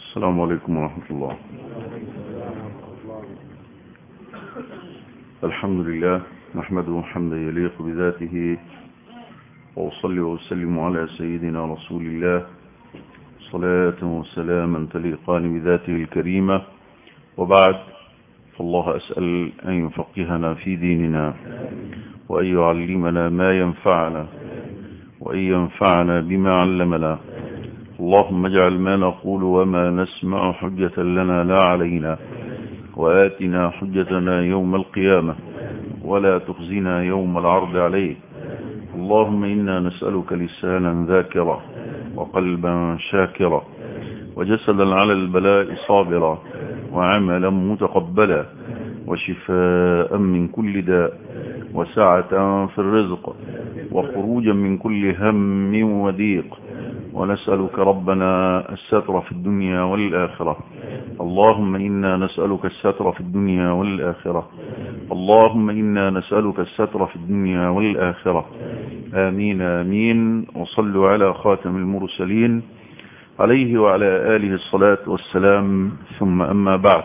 السلام عليكم ورحمة الله الحمد لله نحمده حمدا يليق بذاته وأصلي وأسلم على سيدنا رسول الله صلاة وسلاما تليقان بذاته الكريمة وبعد فالله أسأل أن يفقهنا في ديننا وأن يعلمنا ما ينفعنا وأن ينفعنا بما علمنا اللهم اجعل ما نقول وما نسمع حجة لنا لا علينا وآتنا حجتنا يوم القيامة ولا تخزنا يوم العرض عليك اللهم إنا نسألك لسانا ذاكرا وقلبا شاكرا وجسدا على البلاء صابرا وعملا متقبلا وشفاء من كل داء وسعة في الرزق وخروجا من كل هم وضيق ونسألك ربنا الستر في الدنيا والآخرة اللهم إنا نسألك الستر في الدنيا والآخرة اللهم إنا نسألك الستر في الدنيا والآخرة آمين آمين وصلوا على خاتم المرسلين عليه وعلى آله الصلاة والسلام ثم أما بعد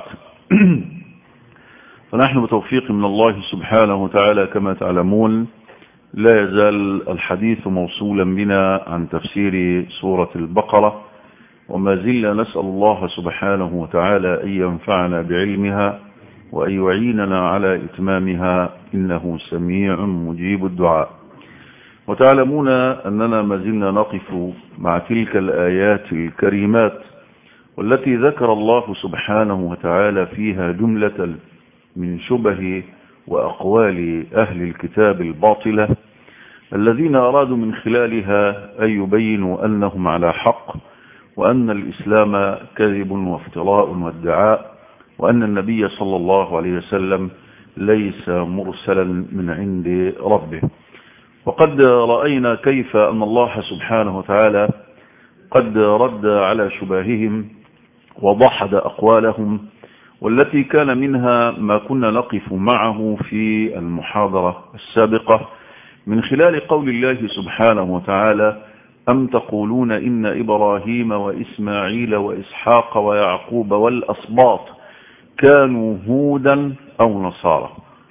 فنحن بتوفيق من الله سبحانه وتعالى كما تعلمون لا يزال الحديث موصولا بنا عن تفسير سورة البقرة وما زلنا نسأل الله سبحانه وتعالى أن ينفعنا بعلمها وأن يعيننا على إتمامها إنه سميع مجيب الدعاء وتعلمون أننا ما زلنا نقف مع تلك الآيات الكريمات والتي ذكر الله سبحانه وتعالى فيها جملة من شبه وأقوال أهل الكتاب الباطلة الذين أرادوا من خلالها أن يبينوا أنهم على حق وأن الإسلام كذب وافتراء وادعاء وأن النبي صلى الله عليه وسلم ليس مرسلا من عند ربه وقد رأينا كيف أن الله سبحانه وتعالى قد رد على شباههم وضحد أقوالهم والتي كان منها ما كنا نقف معه في المحاضرة السابقة من خلال قول الله سبحانه وتعالى أم تقولون إن إبراهيم وإسماعيل وإسحاق ويعقوب والأصباط كانوا هودا أو نصارى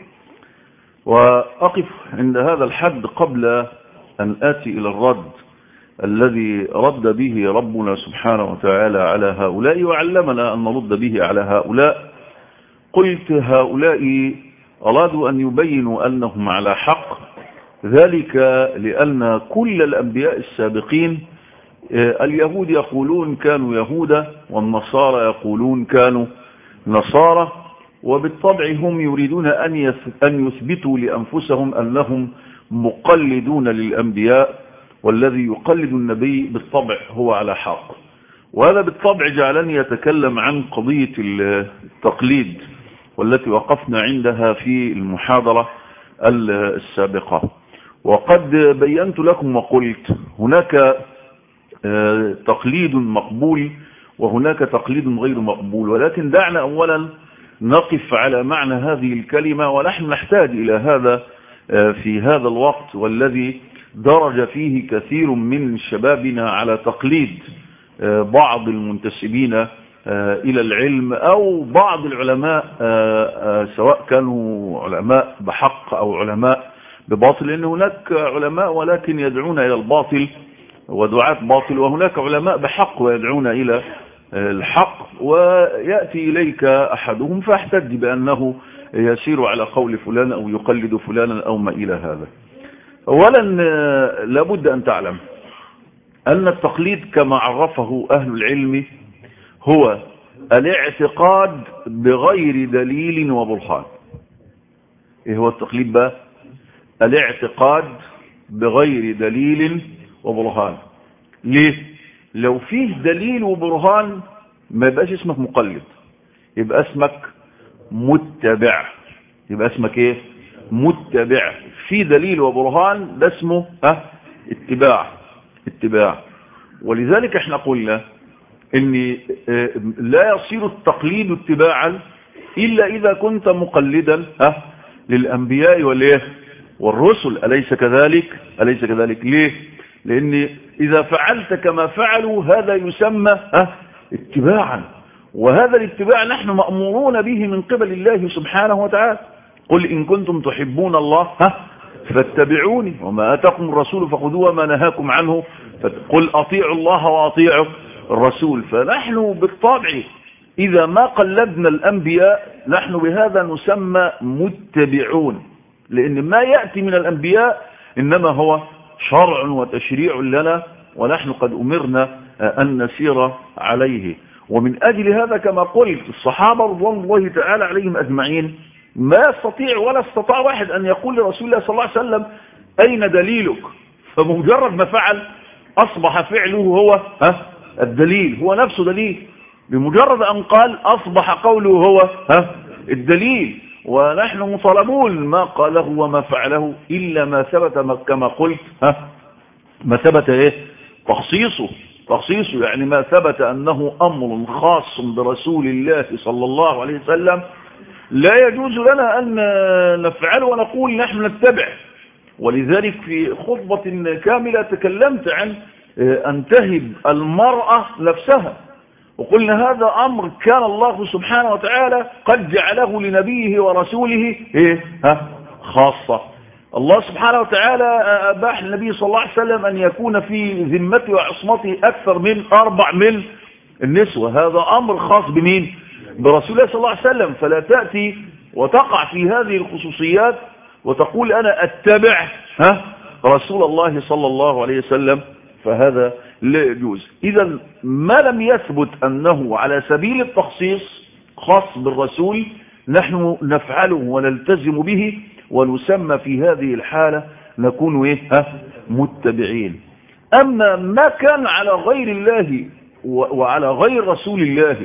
وأقف عند هذا الحد قبل أن آتي إلى الرد الذي رد به ربنا سبحانه وتعالى على هؤلاء وعلمنا أن نرد به على هؤلاء قلت هؤلاء أرادوا أن يبينوا أنهم على حق ذلك لأن كل الأنبياء السابقين اليهود يقولون كانوا يهودا والنصارى يقولون كانوا نصارى وبالطبع هم يريدون أن يثبتوا لأنفسهم أنهم مقلدون للأنبياء والذي يقلد النبي بالطبع هو على حق وهذا بالطبع جعلني يتكلم عن قضية التقليد والتي وقفنا عندها في المحاضرة السابقة وقد بينت لكم وقلت هناك تقليد مقبول وهناك تقليد غير مقبول ولكن دعنا أولا نقف على معنى هذه الكلمة ونحن نحتاج إلى هذا في هذا الوقت والذي درج فيه كثير من شبابنا على تقليد بعض المنتسبين إلى العلم أو بعض العلماء سواء كانوا علماء بحق أو علماء بباطل لأن هناك علماء ولكن يدعون إلى الباطل ودعاة باطل وهناك علماء بحق ويدعون إلى الحق ويأتي إليك أحدهم فاحتج بأنه يسير على قول فلان أو يقلد فلانا أو ما إلى هذا أولا لابد أن تعلم أن التقليد كما عرفه أهل العلم هو الاعتقاد بغير دليل وبرهان ايه هو التقليد بقى الاعتقاد بغير دليل وبرهان ليه لو فيه دليل وبرهان ما يبقاش اسمك مقلد يبقى اسمك متبع يبقى اسمك ايه متبع في دليل وبرهان ده اسمه اه اتباع اتباع ولذلك احنا قلنا ان لا يصير التقليد اتباعا الا اذا كنت مقلدا اه للانبياء والايه والرسل اليس كذلك اليس كذلك ليه لان اذا فعلت كما فعلوا هذا يسمى اه اتباعا وهذا الاتباع نحن مأمورون به من قبل الله سبحانه وتعالى قل إن كنتم تحبون الله ها فاتبعوني وما أتاكم الرسول فخذوه وما نهاكم عنه قل أطيعوا الله وأطيعوا الرسول فنحن بالطبع إذا ما قلدنا الأنبياء نحن بهذا نسمى متبعون لأن ما يأتي من الأنبياء إنما هو شرع وتشريع لنا ونحن قد أمرنا أن نسير عليه ومن أجل هذا كما قلت الصحابة رضوان الله تعالى عليهم أجمعين ما يستطيع ولا استطاع واحد أن يقول لرسول الله صلى الله عليه وسلم أين دليلك فمجرد ما فعل أصبح فعله هو ها الدليل هو نفسه دليل بمجرد أن قال أصبح قوله هو ها الدليل ونحن مطالبون ما قاله وما فعله إلا ما ثبت كما قلت ها ما ثبت إيه تخصيصه تخصيصه يعني ما ثبت أنه أمر خاص برسول الله صلى الله عليه وسلم لا يجوز لنا أن نفعله ونقول نحن نتبع ولذلك في خطبة كاملة تكلمت عن أن تهب المرأة نفسها وقلنا هذا أمر كان الله سبحانه وتعالى قد جعله لنبيه ورسوله إيه؟ ها؟ خاصة الله سبحانه وتعالى أباح النبي صلى الله عليه وسلم أن يكون في ذمته وعصمته أكثر من أربع من النسوة هذا أمر خاص بمين برسول الله صلى الله عليه وسلم فلا تأتي وتقع في هذه الخصوصيات وتقول أنا أتبع ها رسول الله صلى الله عليه وسلم فهذا لا يجوز إذا ما لم يثبت أنه على سبيل التخصيص خاص بالرسول نحن نفعله ونلتزم به ونسمى في هذه الحالة نكون إيه ها متبعين أما ما كان على غير الله وعلى غير رسول الله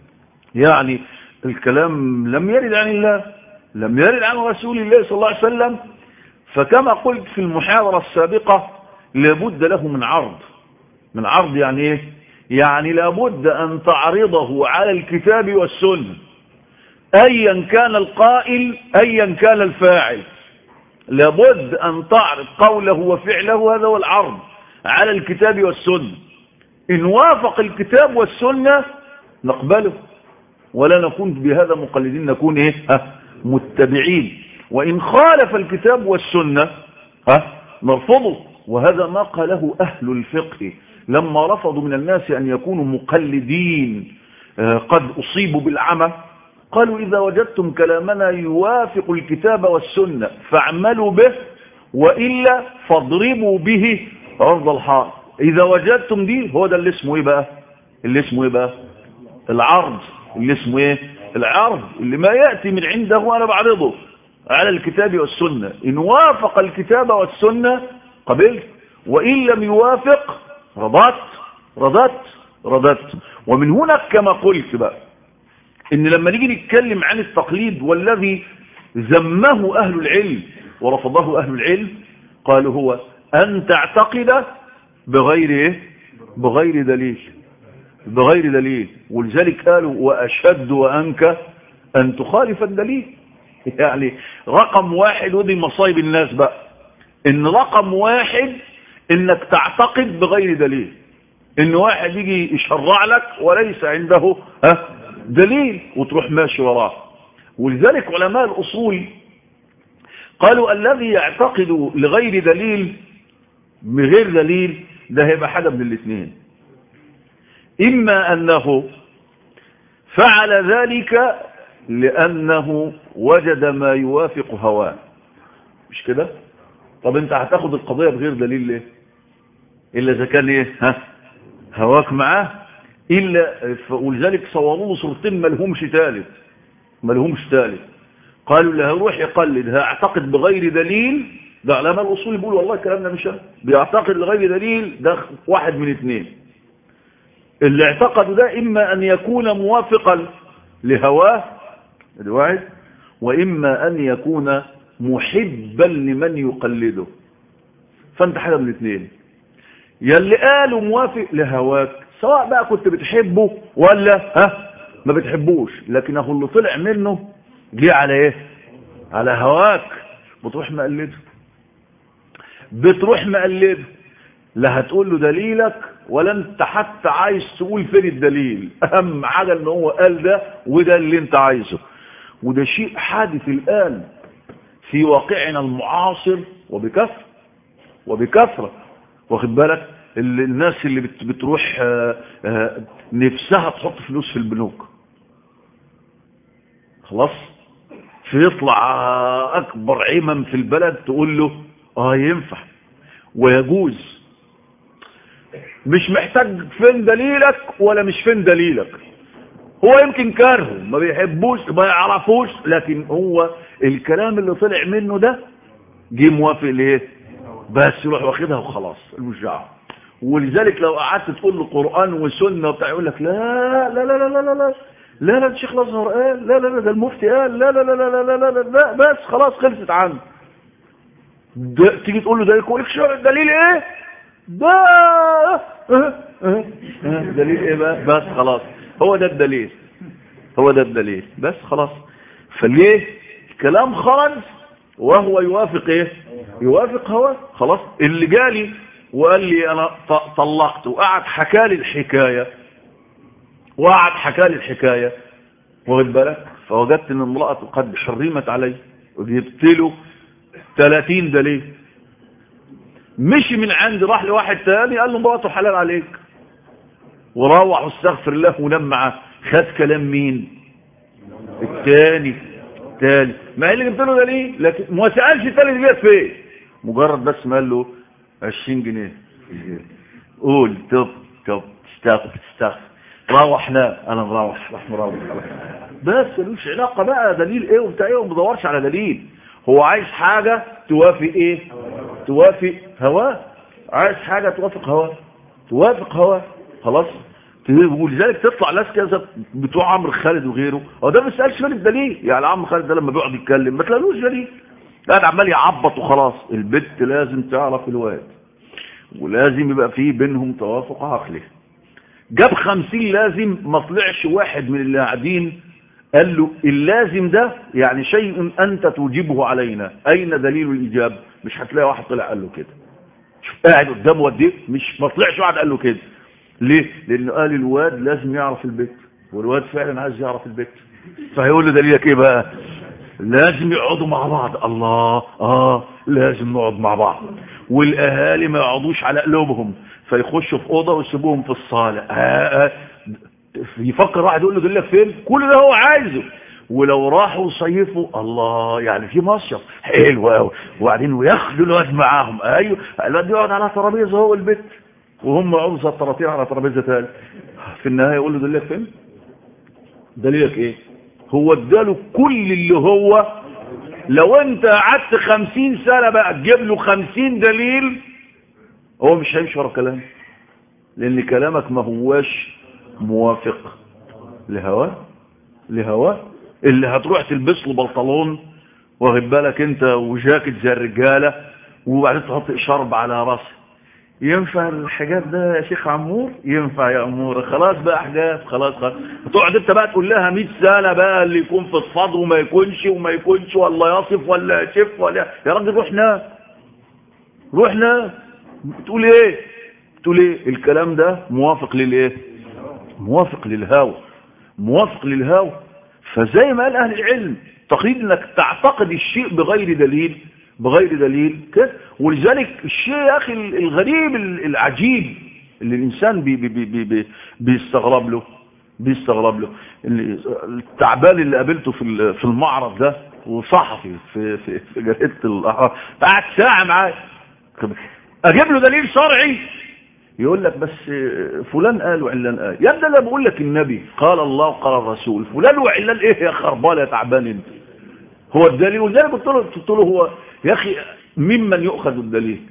يعني الكلام لم يرد عن الله لم يرد عن رسول الله صلى الله عليه وسلم فكما قلت في المحاضرة السابقة لابد له من عرض من عرض يعني ايه يعني لابد ان تعرضه على الكتاب والسنة ايا كان القائل ايا كان الفاعل لابد ان تعرض قوله وفعله هذا هو العرض على الكتاب والسنة ان وافق الكتاب والسنة نقبله ولا نكون بهذا مقلدين نكون ايه ها متبعين وان خالف الكتاب والسنة ها نرفضه وهذا ما قاله اهل الفقه لما رفضوا من الناس أن يكونوا مقلدين قد أصيبوا بالعمى قالوا إذا وجدتم كلامنا يوافق الكتاب والسنة فاعملوا به وإلا فاضربوا به عرض الحائط إذا وجدتم دي هو ده اللي اسمه إيه بقى اللي اسمه إيه بقى العرض اللي اسمه إيه العرض اللي ما يأتي من عنده أنا بعرضه على الكتاب والسنة إن وافق الكتاب والسنة قبلت وإن لم يوافق رضت رضت رضت ومن هنا كما قلت بقى ان لما نيجي نتكلم عن التقليد والذي ذمه اهل العلم ورفضه اهل العلم قالوا هو ان تعتقد بغير ايه بغير دليل بغير دليل ولذلك قالوا واشد وانك ان تخالف الدليل يعني رقم واحد ودي مصايب الناس بقى ان رقم واحد انك تعتقد بغير دليل ان واحد يجي يشرع لك وليس عنده ها دليل وتروح ماشي وراه ولذلك علماء الاصول قالوا الذي يعتقد لغير دليل بغير دليل ده هيبقى حاجه من الاثنين اما انه فعل ذلك لانه وجد ما يوافق هواه مش كده طب انت هتاخد القضيه بغير دليل ليه إلا إذا كان إيه ها هواك معاه إلا ولذلك صوروا له صورتين ما لهمش ثالث ما لهمش ثالث قالوا اللي هيروح يقلد هيعتقد بغير دليل ده علماء الأصول بيقولوا والله الكلام ده مش أنا بيعتقد لغير دليل ده واحد من اثنين اللي اعتقدوا ده إما أن يكون موافقا لهواه الواحد وإما أن يكون محبا لمن يقلده فانت حاجة من الاثنين يلي قالوا موافق لهواك سواء بقى كنت بتحبه ولا ها ما بتحبوش لكن اهو اللي طلع منه جه على ايه على هواك بتروح مقلده بتروح مقلده لا هتقول له دليلك ولا انت حتى عايز تقول فين الدليل اهم حاجة ان هو قال ده وده اللي انت عايزه وده شيء حادث الان في واقعنا المعاصر وبكثرة وبكثرة واخد بالك الناس اللي بتروح نفسها تحط فلوس في البنوك خلاص فيطلع اكبر عمم في البلد تقول له اه ينفع ويجوز مش محتاج فين دليلك ولا مش فين دليلك هو يمكن كارهه ما بيحبوش ما يعرفوش لكن هو الكلام اللي طلع منه ده جه موافق ليه بس يروح واخدها وخلاص مش دعوه ولذلك لو قعدت تقول له قران وسنه وبتاع يقول لك لا لا لا لا لا لا لا لا لا الشيخ الازهر قال لا لا لا ده المفتي قال لا لا لا لا لا لا لا لا بس خلاص خلصت عنه تيجي تقول له ده يقول لك شو الدليل ايه ده دليل ايه بقى بس خلاص هو ده الدليل هو ده الدليل بس خلاص فليه كلام خرج وهو يوافق ايه يوافق هو خلاص اللي جالي وقال لي انا طلقت وقعد حكى لي الحكايه وقعد حكى لي الحكايه واخد بالك فوجدت ان امراته قد حرمت علي وجبت له 30 دليل مشي من عندي راح لواحد تاني قال له مراته حلال عليك وروح واستغفر الله ونام معاه خد كلام مين التاني التاني ما اللي جبت له دليل لكن ما سالش التاني دي جت فين مجرد بس ما قال له 20 جنيه قول طب طب استغفر استغفر روح نام انا مروح راح مروح بس ملوش علاقه بقى دليل ايه وبتاع ايه وما بدورش على دليل هو عايز حاجه توافق ايه توافق هواه عايز حاجه توافق هواه توافق هواه خلاص ولذلك تطلع ناس كذا بتوع عمرو خالد وغيره هو ده ما بيسالش فين الدليل يعني عمرو خالد ده لما بيقعد يتكلم ما تلاقيلوش دليل قاعد عمال يعبط وخلاص البت لازم تعرف الواد ولازم يبقى فيه بينهم توافق عقلي جاب خمسين لازم ما طلعش واحد من اللي قاعدين قال له اللازم ده يعني شيء انت توجبه علينا اين دليل الايجاب مش هتلاقي واحد طلع قال له كده شوف قاعد قدامه وديه مش ما طلعش واحد قال له كده ليه لانه قال الواد لازم يعرف البيت والواد فعلا عايز يعرف البيت فهيقول له دليلك ايه بقى لازم يقعدوا مع بعض الله اه لازم نقعد مع بعض والاهالي ما يقعدوش على قلوبهم فيخشوا في اوضه ويسيبوهم في الصاله آه آه يفكر واحد يقول له دليلك فين كل ده هو عايزه ولو راحوا يصيفوا الله يعني في مصيف حلو قوي وبعدين وياخدوا الواد معاهم ايوه الواد يقعد على ترابيزه هو البيت وهم يقعدوا زي الطراطير على ترابيزه ثانيه في النهايه يقول له دليلك فين دليلك ايه هو اداله كل اللي هو لو انت قعدت خمسين سنة بقى تجيب له خمسين دليل هو مش هيمشي ورا كلامك لان كلامك ما هواش موافق لهواه لهواه اللي هتروح تلبس له بنطلون واخد بالك انت وجاكيت زي الرجاله وبعدين تحط شرب على راسك ينفع الحجاب ده يا شيخ عمور ينفع يا عمور خلاص بقى حجاب خلاص خلاص تقعد انت بقى تقول لها 100 سنه بقى اللي يكون في الفض وما يكونش وما يكونش ولا يصف ولا يشف ولا يا راجل روح نام روح نام تقول ايه تقول ايه الكلام ده موافق للايه موافق للهوى موافق للهوى فزي ما قال اهل العلم تقييد انك تعتقد الشيء بغير دليل بغير دليل كده ولذلك الشيء يا اخي الغريب العجيب اللي الانسان بي بي بي بي بيستغرب له بيستغرب له التعبان اللي قابلته في في المعرض ده وصحفي في في, في جريده الاهرام قعد ساعه معايا اجيب له دليل شرعي يقول لك بس فلان قال وعلان قال يبدا انا بقول لك النبي قال الله وقال الرسول فلان وعلان ايه يا خربان يا تعبان انت هو الدليل ولذلك قلت له قلت له هو يا اخي ممن يؤخذ الدليل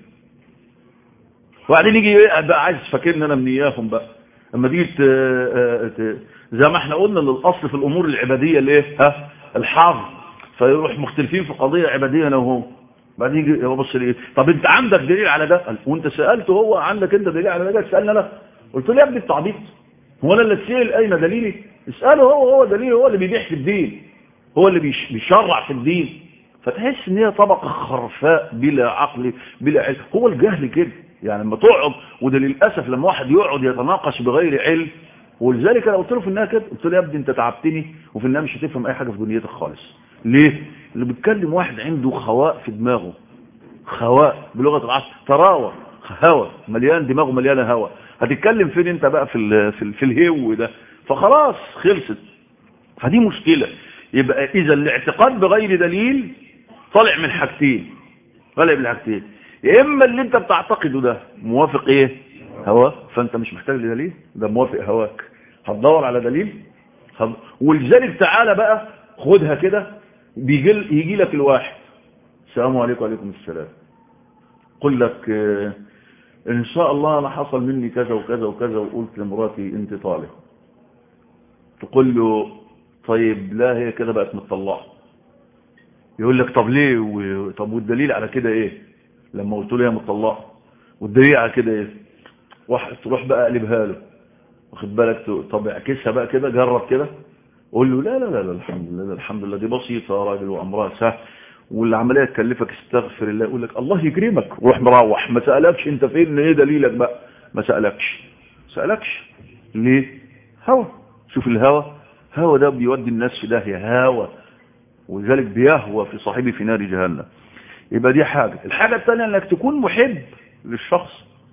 وبعدين يجي بقى عايز فاكرني انا من اياهم بقى اما تيجي زي ما احنا قلنا ان الاصل في الامور العباديه الايه ها الحظ فيروح مختلفين في قضيه عباديه انا وهو بعدين يجي هو بص لي طب انت عندك دليل على ده قال وانت سالته هو عندك انت دليل على ده تسالني انا قلت له يا ابني التعبيط هو انا اللي اتسال اين دليلي اساله هو هو دليل هو اللي بيبيح في الدين هو اللي بيشرع في الدين فتحس ان هي طبقة خرفاء بلا عقل بلا علم هو الجهل كده يعني لما تقعد وده للأسف لما واحد يقعد يتناقش بغير علم ولذلك انا قلت له في النهايه كده قلت له يا ابني انت تعبتني وفي النهايه مش هتفهم اي حاجه في دنيتك خالص ليه اللي بيتكلم واحد عنده خواء في دماغه خواء بلغه العصر تراوى هوا مليان دماغه مليانه هوا هتتكلم فين انت بقى في ال في, ال في الهو ده فخلاص خلصت فدي مشكله يبقى اذا الاعتقاد بغير دليل طالع من حاجتين طالع من حاجتين يا اما اللي انت بتعتقده ده موافق ايه هوا فانت مش محتاج لدليل ده موافق هواك هتدور على دليل هد... ولذلك تعالى بقى خدها كده بيجي يجي لك الواحد السلام عليكم وعليكم السلام قل لك اه ان شاء الله انا حصل مني كذا وكذا وكذا وقلت لمراتي انت طالق تقول له طيب لا هي كده بقت متطلقه يقول لك طب ليه و... طب والدليل على كده ايه لما قلت له هي متطلقه والدليل على كده ايه واحد تروح بقى قلبها له واخد بالك طب اعكسها بقى كده جرب كده قول له لا لا لا, لا الحمد لله الحمد لله دي بسيطه يا راجل وامرها سهل والعمليه تكلفك استغفر الله يقول لك الله يكرمك روح مروح ما سالكش انت فين ايه دليلك بقى ما سالكش سالكش ليه هوا شوف الهوا هوا ده بيودي الناس في داهيه هوا ولذلك بيهوى في صاحبه في نار جهنم يبقى دي حاجه الحاجه الثانيه انك تكون محب للشخص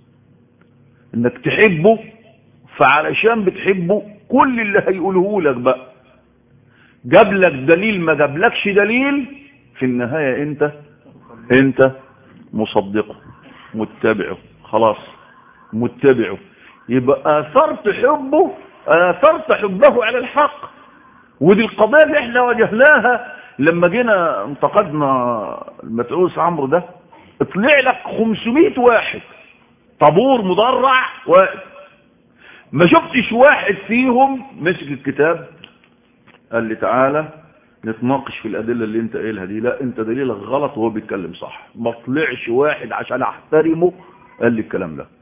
انك تحبه فعلشان بتحبه كل اللي هيقوله لك بقى جاب لك دليل ما جابلكش دليل في النهاية انت انت مصدقه متبعه خلاص متبعه يبقى اثرت حبه اثرت حبه على الحق ودي القضية اللي احنا واجهناها لما جينا انتقدنا المتعوس عمرو ده اطلع لك 500 واحد طابور مدرع واقف ما شفتش واحد فيهم مسك الكتاب قال لي تعالى نتناقش في الأدلة اللي انت قايلها دي لا انت دليلك غلط وهو بيتكلم صح ما طلعش واحد عشان احترمه قال لي الكلام ده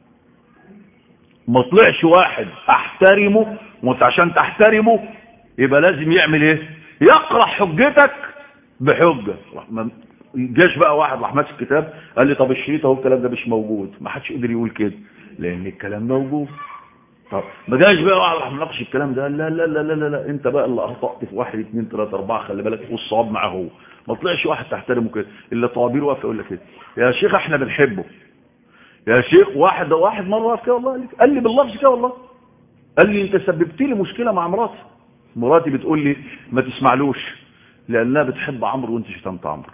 ما طلعش واحد احترمه وانت عشان تحترمه يبقى لازم يعمل ايه يقرأ حجتك بحجة ما جاش بقى واحد راح ماسك الكتاب قال لي طب الشريط اهو الكلام ده مش موجود ما حدش قدر يقول كده لان الكلام موجود طب ما جاش بقى واحد راح مناقش الكلام ده لا لا لا لا لا, لا. انت بقى اللي اخطات في واحد اثنين ثلاثه اربعه خلي بالك والصواب معاه هو ما طلعش واحد تحترمه كده الا طوابير واقف يقول لك كده يا شيخ احنا بنحبه يا شيخ واحد واحد مره واقف كده والله قال لي باللفظ كده والله قال لي انت سببت لي مشكله مع مراتي مراتي بتقول لي ما تسمعلوش لانها بتحب عمرو وانت شتمت عمرو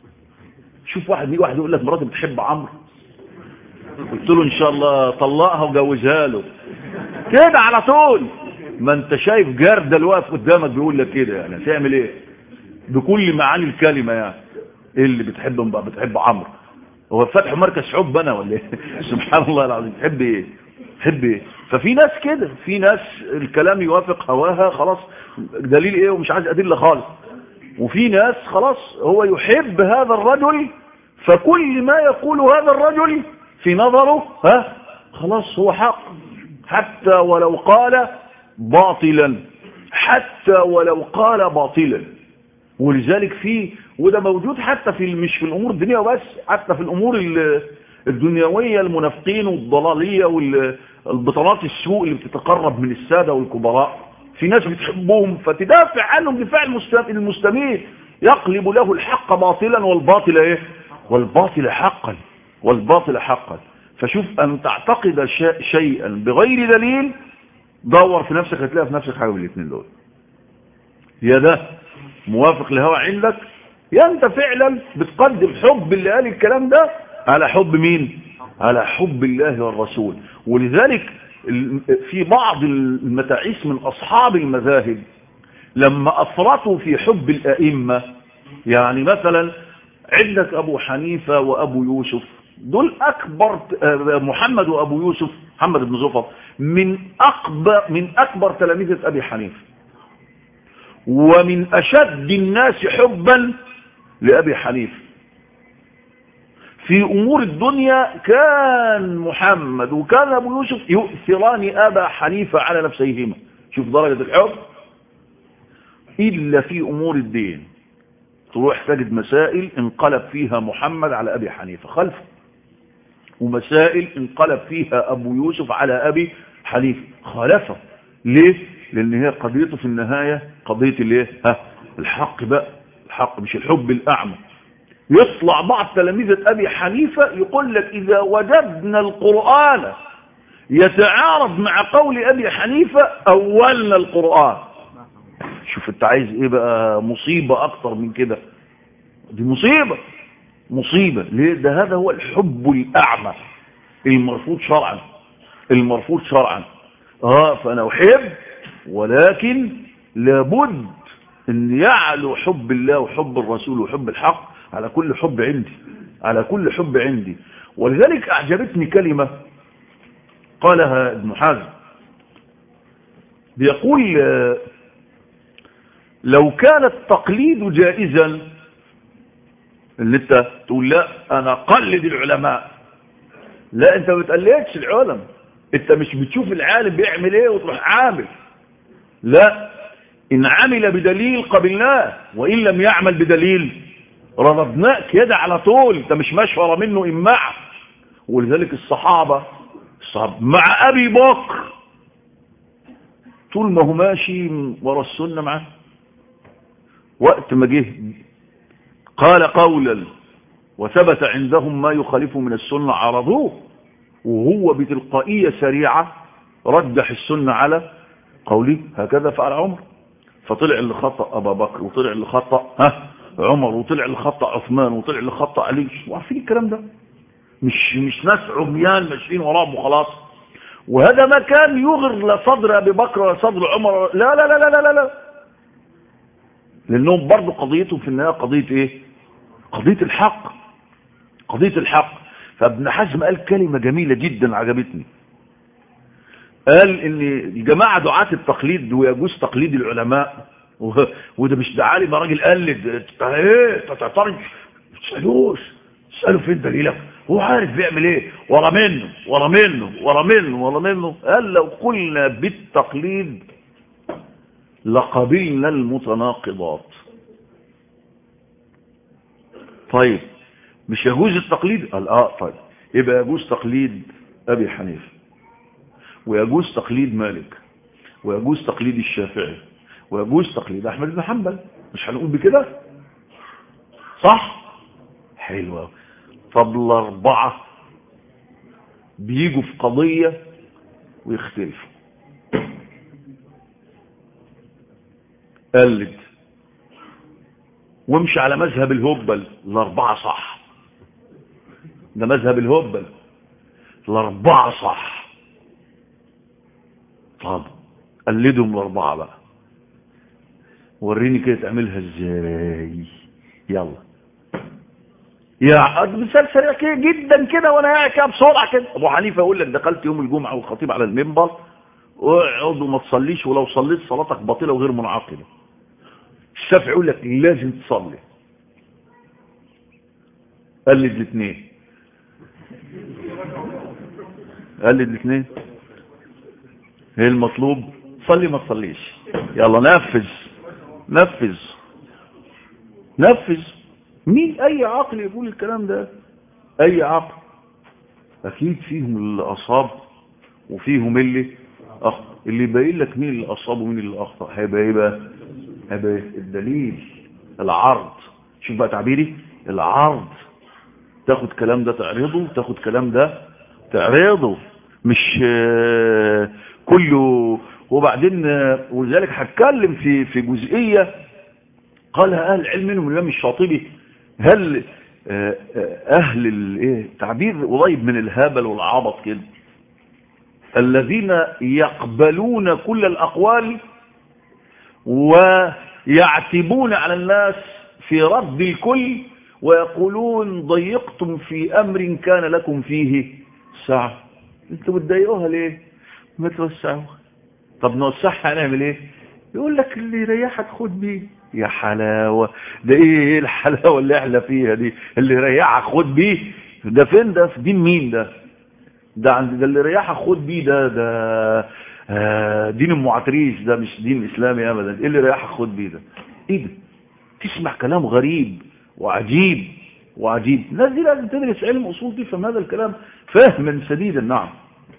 شوف واحد يجي واحد يقول لك مراتي بتحب عمرو قلت له ان شاء الله طلقها وجوزها له كده على طول ما انت شايف جرد الواقف قدامك بيقول لك كده يعني هتعمل ايه بكل معاني الكلمه يعني ايه اللي بتحب بقى بتحب عمرو هو فتح مركز شعوب انا ولا ايه سبحان الله العظيم تحب ايه تحب ايه ففي ناس كده في ناس الكلام يوافق هواها خلاص دليل ايه ومش عايز ادله خالص وفي ناس خلاص هو يحب هذا الرجل فكل ما يقول هذا الرجل في نظره ها خلاص هو حق حتى ولو قال باطلا حتى ولو قال باطلا ولذلك في وده موجود حتى في مش في الامور الدنيا وبس حتى في الامور الدنيويه المنافقين والضلاليه والبطانات السوء اللي بتتقرب من الساده والكبراء في ناس بتحبهم فتدافع عنهم دفاع المستميت يقلب له الحق باطلا والباطل ايه والباطل حقا والباطل حقا فشوف ان تعتقد شيئا بغير دليل دور في نفسك هتلاقي في نفسك حاجه من الاثنين دول يا ده موافق لهوى عندك يا انت فعلا بتقدم حب اللي قال الكلام ده على حب مين على حب الله والرسول ولذلك في بعض المتاعيس من اصحاب المذاهب لما افرطوا في حب الائمه يعني مثلا عندك ابو حنيفه وابو يوسف دول اكبر محمد وابو يوسف محمد بن زفر من اكبر من اكبر تلاميذه ابي حنيفه ومن اشد الناس حبا لابي حنيفه في امور الدنيا كان محمد وكان ابو يوسف يؤثران ابا حنيفه على نفسيهما شوف درجه الحب الا في امور الدين تروح تجد مسائل انقلب فيها محمد على أبي حنيفة خلفه ومسائل انقلب فيها أبو يوسف على أبي حنيفة خالفه ليه؟ لأن هي قضيته في النهاية قضية الايه؟ ها الحق بقى الحق مش الحب الأعمى يطلع بعض تلاميذة أبي حنيفة يقول لك إذا وجدنا القرآن يتعارض مع قول أبي حنيفة أولنا القرآن شوف انت عايز ايه بقى مصيبة اكتر من كده دي مصيبة مصيبة ليه ده هذا هو الحب الاعمى المرفوض شرعا المرفوض شرعا اه فانا احب ولكن لابد ان يعلو حب الله وحب الرسول وحب الحق على كل حب عندي على كل حب عندي ولذلك اعجبتني كلمة قالها ابن حزم بيقول لو كان التقليد جائزا اللي انت تقول لا انا قلد العلماء لا انت ما بتقلدش العلماء انت مش بتشوف العالم بيعمل ايه وتروح عامل لا ان عمل بدليل قبلناه وان لم يعمل بدليل رددناه كده على طول انت مش ماشي ورا منه اماع ولذلك الصحابه الصحابه مع ابي بكر طول ما هو ماشي ورا السنه معاه وقت ما جه قال قولا وثبت عندهم ما يخالفه من السنة عرضوه وهو بتلقائية سريعة رجح السنة على قولي هكذا فعل عمر فطلع اللي خطأ أبا بكر وطلع اللي خطأ ها عمر وطلع اللي خطأ عثمان وطلع اللي خطأ علي وعارفين الكلام ده مش مش ناس عميان ماشيين وراهم وخلاص وهذا ما كان يغر لا صدر ابي بكر ولا صدر عمر لا لا لا لا لا, لا. لانهم برضه قضيتهم في النهايه قضيه ايه قضيه الحق قضيه الحق فابن حزم قال كلمه جميله جدا عجبتني قال ان الجماعه دعاه التقليد ويجوز تقليد العلماء وده مش ده عالم راجل قلد ايه تعترض ما تسالوش تساله فين دليلك هو عارف بيعمل ايه ورا منه ورا منه ورا منه ورا منه قال لو قلنا بالتقليد لقبلنا المتناقضات طيب مش يجوز التقليد قال اه طيب يبقى يجوز تقليد ابي حنيفه ويجوز تقليد مالك ويجوز تقليد الشافعي ويجوز تقليد احمد بن حنبل مش هنقول بكده صح حلوه طب الاربعه بيجوا في قضيه ويختلفوا قلد وامشي على مذهب الهبل الاربعه صح ده مذهب الهبل الاربعه صح طب قلدهم الاربعه بقى وريني كده تعملها ازاي يلا يا مثال سريع كده جدا كده وانا قاعد كده بسرعه كده ابو حنيفه يقول لك دخلت يوم الجمعه والخطيب على المنبر اقعد وما تصليش ولو صليت صلاتك باطله وغير منعقده الشافعي يقول لك لازم تصلي قلد الاثنين قلد الاثنين ايه المطلوب صلي ما تصليش يلا نفذ نفذ نفذ مين اي عقل يقول الكلام ده اي عقل اكيد فيهم اللي اصاب وفيهم اللي اخطا اللي يبين لك مين اللي اصاب ومين اللي اخطا هيبقى ايه بقى هيبقى الدليل العرض شوف بقى تعبيري العرض تاخد كلام ده تعرضه تاخد كلام ده تعرضه مش كله وبعدين ولذلك هتكلم في في جزئيه قالها اهل العلم منهم الامام الشاطبي هل اهل الايه تعبير قريب من الهبل والعبط كده الذين يقبلون كل الاقوال ويعتبون على الناس في رد الكل ويقولون ضيقتم في امر كان لكم فيه سعه انتوا بتضايقوها ليه ما توسعوها طب نوسعها هنعمل ايه يقول لك اللي يريحك خد بيه يا حلاوه ده ايه الحلاوه اللي احنا فيها دي اللي يريحك خد بيه ده فين ده في دين مين ده ده عند ده اللي يريحك خد بيه ده ده آه دين ام عتريس ده مش دين اسلامي ابدا ايه اللي يريحك خد بيه ده ايه ده تسمع كلام غريب وعجيب وعجيب الناس دي لازم تدرس علم أصول تفهم هذا الكلام فهما سديدا نعم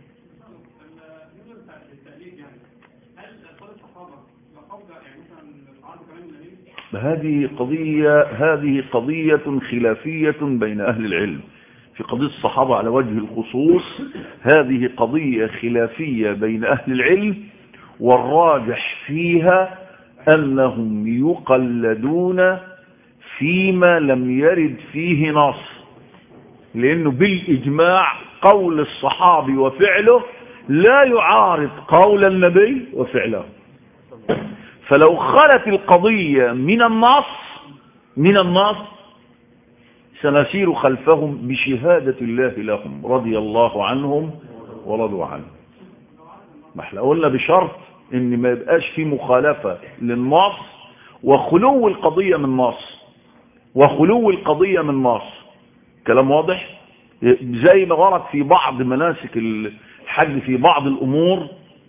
هذه قضية هذه قضية خلافية بين أهل العلم في قضية الصحابة على وجه الخصوص هذه قضية خلافية بين أهل العلم والراجح فيها أنهم يقلدون فيما لم يرد فيه نص لأنه بالإجماع قول الصحابي وفعله لا يعارض قول النبي وفعله فلو خلت القضية من النص من النص سنسير خلفهم بشهادة الله لهم رضي الله عنهم ورضوا عنه ما احنا قلنا بشرط ان ما يبقاش في مخالفة للنص وخلو القضية من نص وخلو القضية من نص كلام واضح زي ما ورد في بعض مناسك الحج في بعض الامور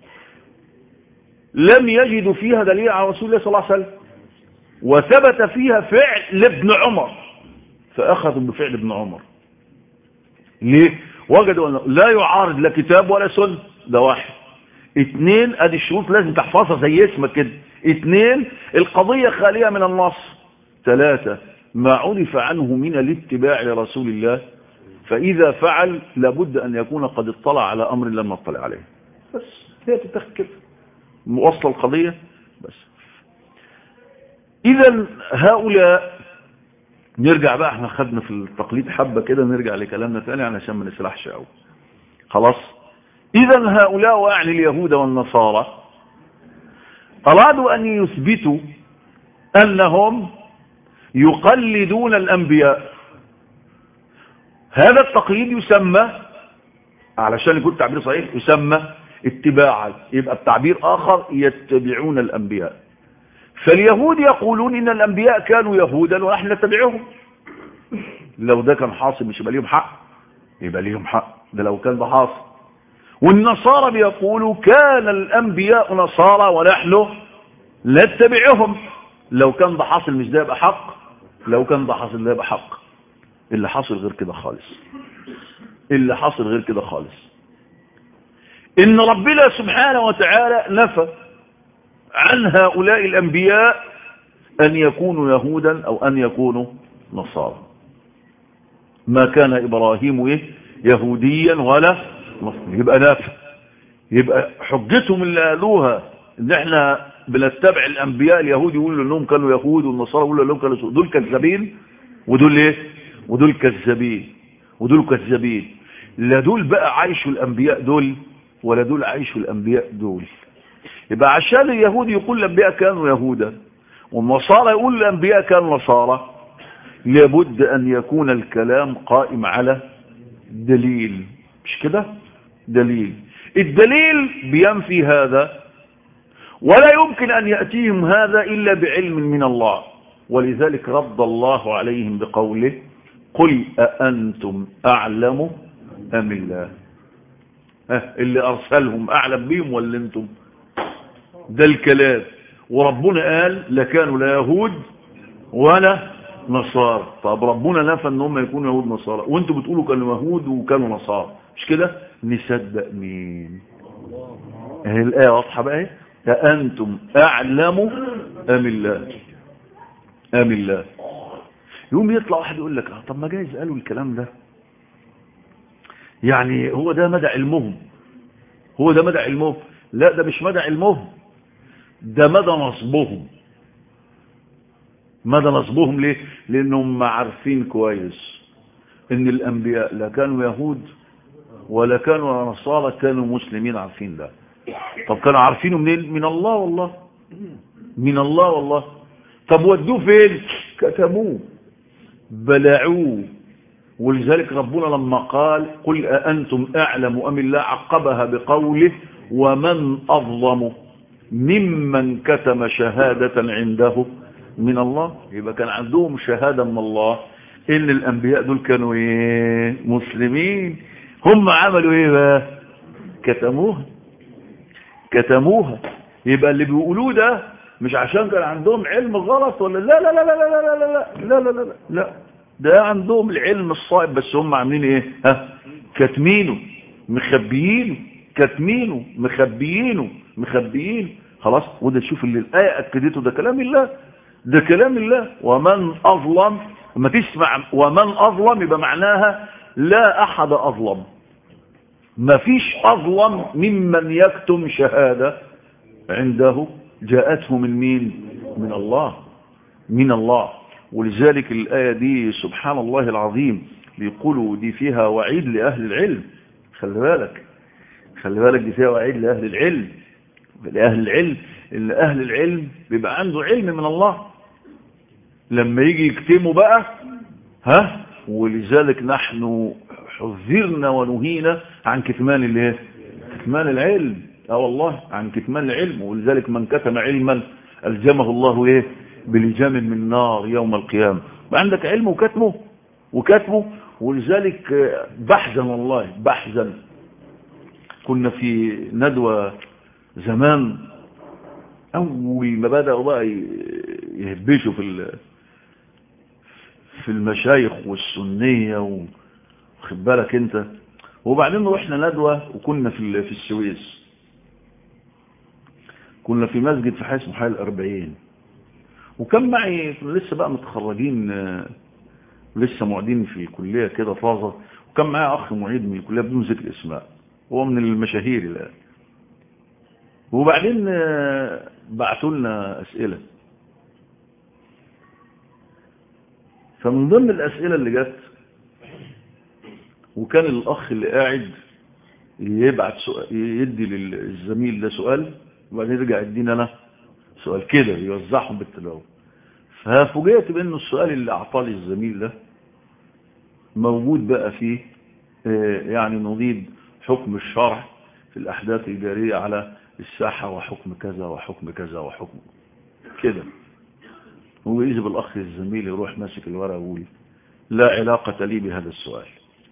لم يجدوا فيها دليل على رسول الله صلى الله عليه وسلم وثبت فيها فعل لابن عمر فأخذوا بفعل ابن عمر ليه وجدوا أنه لا يعارض لا كتاب ولا سنة ده واحد اثنين ادي الشروط لازم تحفظها زي اسمك كده اثنين القضية خالية من النص ثلاثة ما عرف عنه من الاتباع لرسول الله فإذا فعل لابد أن يكون قد اطلع على أمر لم نطلع عليه بس هي تتخذ كده موصل القضية بس إذا هؤلاء نرجع بقى احنا خدنا في التقليد حبة كده نرجع لكلامنا تاني علشان ما نسرحش قوي خلاص إذا هؤلاء وأعني اليهود والنصارى أرادوا أن يثبتوا أنهم يقلدون الأنبياء هذا التقليد يسمى علشان يكون التعبير صحيح يسمى اتباعا يبقى التعبير آخر يتبعون الأنبياء فاليهود يقولون إن الأنبياء كانوا يهودا ونحن نتبعهم لو ده كان حاصل مش يبقى ليهم حق يبقى ليهم حق ده لو كان ده حاصل والنصارى بيقولوا كان الأنبياء نصارى ونحن نتبعهم لو كان ده حاصل مش ده يبقى حق لو كان ده حاصل ده يبقى حق اللي حاصل غير كده خالص اللي حاصل غير كده خالص إن ربنا سبحانه وتعالى نفى عن هؤلاء الأنبياء أن يكونوا يهودا أو أن يكونوا نصارى ما كان إبراهيم إيه يهوديا ولا يبقى نافع يبقى حجتهم اللي قالوها ان احنا بنتبع الانبياء اليهود يقولوا انهم كانوا يهود والنصارى يقولوا انهم كانوا دول كذابين ودول ايه ودول كذابين ودول كذابين لا دول بقى عايشوا الانبياء دول ولا دول عايشوا الانبياء دول يبقى عشان اليهود يقول الانبياء كانوا يهودا والنصارى يقول الانبياء كانوا نصارى لابد ان يكون الكلام قائم على دليل مش كده دليل الدليل بينفي هذا ولا يمكن أن يأتيهم هذا إلا بعلم من الله ولذلك رد الله عليهم بقوله قل أأنتم أعلم أم الله ها اللي أرسلهم أعلم بهم ولا أنتم ده الكلام وربنا قال لكانوا لا يهود ولا نصارى طب ربنا نفى ان هم يكونوا يهود نصارى وانتم بتقولوا كانوا يهود وكانوا نصارى مش كده نصدق مين اهي الايه واضحه بقى ايه أأنتم أعلم أم الله أم الله يوم يطلع واحد يقول لك آه طب ما جايز قالوا الكلام ده يعني هو ده مدى علمهم هو ده مدى علمهم لا ده مش مدى علمهم ده مدى نصبهم مدى نصبهم ليه لانهم عارفين كويس ان الانبياء لا كانوا يهود ولا كانوا نصارى كانوا مسلمين عارفين ده طب كانوا عارفينه منين من الله والله من الله والله طب ودوه فين كتموه بلعوه ولذلك ربنا لما قال قل أأنتم أعلم أم الله عقبها بقوله ومن أظلم ممن كتم شهادة عنده من الله يبقى كان عندهم شهادة من الله إن الأنبياء دول كانوا إيه مسلمين هم عملوا إيه بقى كتموها كتموها يبقى اللي بيقولوه ده مش عشان كان عندهم علم غلط ولا لا لا لا لا لا لا لا لا لا لا لا لا ده عندهم العلم الصائب بس هم عاملين ايه ها كاتمينه مخبيينه كاتمينه مخبيينه مخبيين خلاص وده تشوف اللي الآية أكدته ده كلام الله ده كلام الله ومن أظلم لما تسمع ومن أظلم يبقى معناها لا أحد أظلم ما فيش أظلم ممن يكتم شهادة عنده جاءته من مين من الله من الله ولذلك الآية دي سبحان الله العظيم بيقولوا دي فيها وعيد لأهل العلم خلي بالك خلي بالك دي فيها وعيد لأهل العلم لأهل العلم اللي أهل العلم بيبقى عنده علم من الله لما يجي يكتمه بقى ها ولذلك نحن حذرنا ونهينا عن كتمان الايه كتمان العلم اه والله عن كتمان العلم ولذلك من كتم علما الجمه الله ايه بلجام من نار يوم القيامه عندك علم وكتمه وكتمه ولذلك بحزن والله بحزن كنا في ندوة زمان أول ما بدأوا بقى يهبشوا في في المشايخ والسنية واخد بالك انت وبعدين رحنا ندوة وكنا في في السويس كنا في مسجد في حي اسمه حي الأربعين وكان معي لسه بقى متخرجين لسه معيدين في الكلية كده طازة وكان معايا أخ معيد من الكلية بدون ذكر الاسماء هو من المشاهير الآن وبعدين بعتوا لنا أسئلة فمن ضمن الأسئلة اللي جت وكان الأخ اللي قاعد يبعت سؤال يدي للزميل ده سؤال وبعدين يرجع يدينا أنا سؤال كده يوزعهم بالتلاوة ففوجئت بأنه السؤال اللي أعطاه لي الزميل ده موجود بقى فيه يعني نضيد حكم الشرع في الأحداث الجارية على الساحة وحكم كذا وحكم كذا وحكم كده وإذا بالأخ الزميل يروح ماسك الورقة ويقول لا علاقة لي بهذا السؤال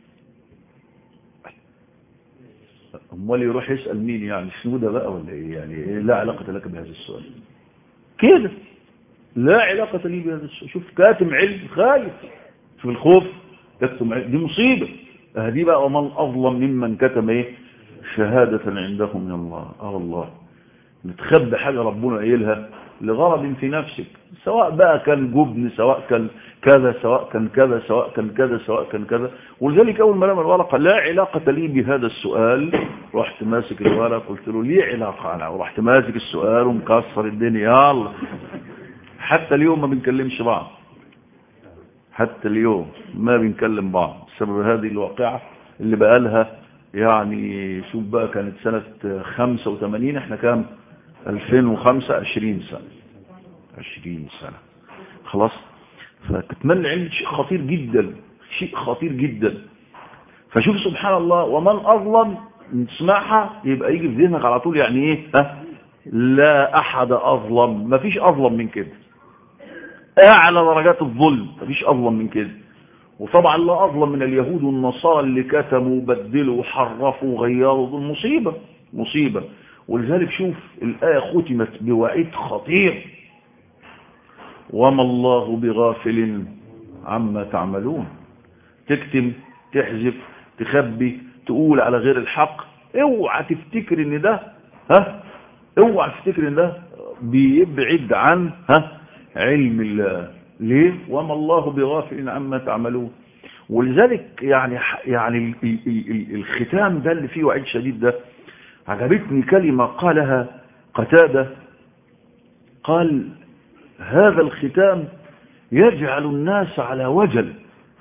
امال يروح يسأل مين يعني سنودة بقى ولا ايه يعني إيه لا علاقة لك بهذا السؤال كده لا علاقة لي بهذا السؤال شوف كاتم علم خايف شوف الخوف كاتم علم دي مصيبة هذه بقى ومن أظلم ممن كتم ايه شهادة عنده من الله اه الله نتخبى حاجة ربنا قايلها لغرض في نفسك سواء بقى كان جبن سواء كان كذا سواء كان كذا سواء كان كذا سواء كان كذا ولذلك أول ما لما الورقة لا علاقة لي بهذا السؤال رحت ماسك الورقة قلت له ليه علاقة أنا ورحت ماسك السؤال ومكسر الدنيا يلا حتى اليوم ما بنكلمش بعض حتى اليوم ما بنكلم بعض بسبب هذه الواقعة اللي بقى لها يعني شوف بقى كانت سنة 85 احنا كام 2005 20 سنة 20 سنة خلاص فكتمان العلم شيء خطير جدا شيء خطير جدا فشوف سبحان الله ومن أظلم نسمعها يبقى يجي في ذهنك على طول يعني ايه ها لا أحد أظلم ما فيش أظلم من كده أعلى درجات الظلم ما فيش أظلم من كده وطبعا لا أظلم من اليهود والنصارى اللي كتموا وبدلوا وحرفوا وغيروا دول مصيبة مصيبة ولذلك شوف الآية ختمت بوعيد خطير وما الله بغافل عما تعملون تكتم تحذف تخبي تقول على غير الحق اوعى تفتكر ان ده ها اوعى تفتكر ان ده بيبعد عن ها علم الله ليه وما الله بغافل عما تعملون ولذلك يعني يعني الختام ده اللي فيه وعيد شديد ده عجبتني كلمة قالها قتادة قال هذا الختام يجعل الناس على وجل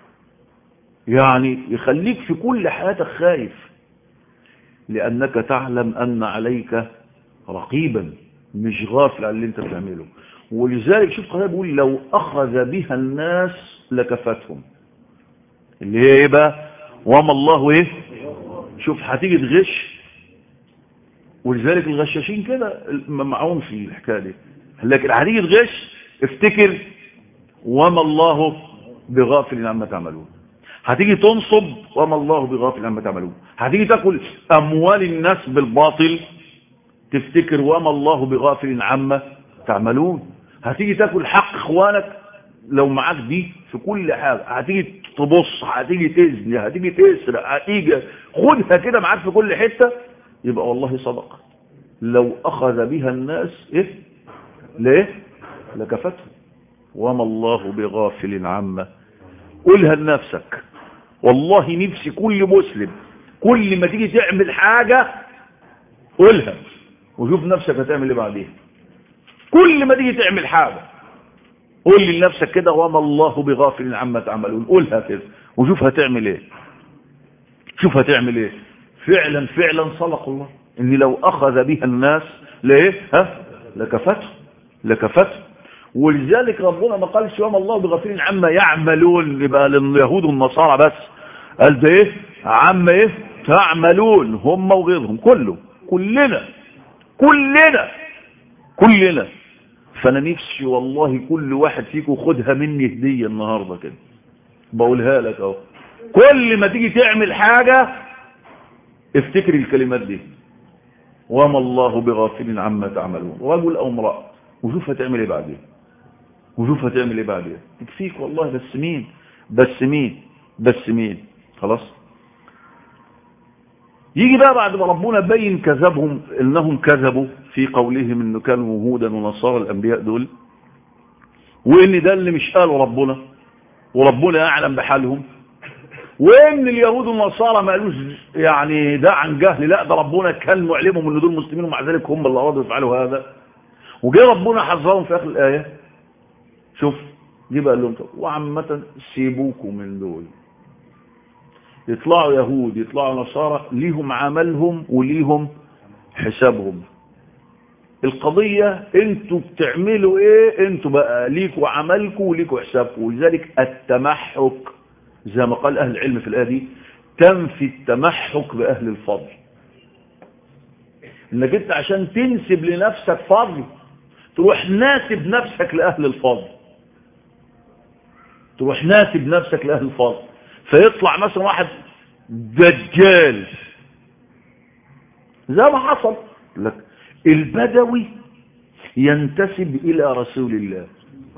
يعني يخليك في كل حياتك خايف لأنك تعلم أن عليك رقيبا مش غافل عن اللي انت بتعمله ولذلك شوف قتادة بيقول لو أخذ بها الناس لكفتهم اللي هي ايه بقى وما الله ايه شوف هتيجي تغش ولذلك الغشاشين كده معهم في الحكايه دي لكن هتيجي تغش افتكر وما الله بغافل عما تعملون هتيجي تنصب وما الله بغافل عما تعملون هتيجي تاكل اموال الناس بالباطل تفتكر وما الله بغافل عما تعملون هتيجي تاكل حق اخوانك لو معاك دي في كل حاجة هتيجي تبص هتيجي تزني هتيجي تسرق هتيجي خدها كده معاك في كل حتة يبقى والله صدقة لو أخذ بها الناس إيه ليه لكفتهم وما الله بغافل عما قولها لنفسك والله نفسي كل مسلم كل ما تيجي تعمل حاجة قولها وشوف نفسك هتعمل ايه بعدين كل ما تيجي تعمل حاجة قول لنفسك كده وما الله بغافل عما تعملون قولها كده وشوف هتعمل ايه شوف هتعمل ايه فعلا فعلا صدق الله ان لو اخذ بها الناس ليه ها لكفته لكفته ولذلك ربنا ما قالش وما الله بغافل عما يعملون يبقى لليهود والنصارى بس قال ده ايه عما ايه تعملون هم وغيرهم كله كلنا كلنا كلنا فانا نفسي والله كل واحد فيكم خدها مني هديه النهارده كده بقولها لك اهو كل ما تيجي تعمل حاجه افتكر الكلمات دي وما الله بغافل عما تعملون رجل او امراه وشوف هتعمل ايه بعدين وشوف هتعمل ايه بعدين تكفيك والله بس مين بس مين بس مين خلاص يجي بقى بعد ما ربنا بين كذبهم انهم كذبوا في قولهم انه كانوا يهودا ونصارى الانبياء دول وان ده اللي مش قاله ربنا وربنا اعلم بحالهم وان اليهود والنصارى ما قالوش يعني ده عن جهل لا ده ربنا كان معلمهم ان دول مسلمين ومع ذلك هم اللي ارادوا يفعلوا هذا وجه ربنا حذرهم في اخر الايه شوف دي بقى لهم وعامة سيبوكم من دول يطلعوا يهود يطلعوا نصارى ليهم عملهم وليهم حسابهم القضية انتوا بتعملوا ايه انتوا بقى ليكوا عملكم وليكوا حسابكم ولذلك التمحك زي ما قال اهل العلم في الآية دي تنفي التمحك بأهل الفضل انك انت عشان تنسب لنفسك فضل تروح ناسب نفسك لأهل الفضل تروح ناسب نفسك لأهل الفضل فيطلع مثلا واحد دجال زي ما حصل لك البدوي ينتسب إلى رسول الله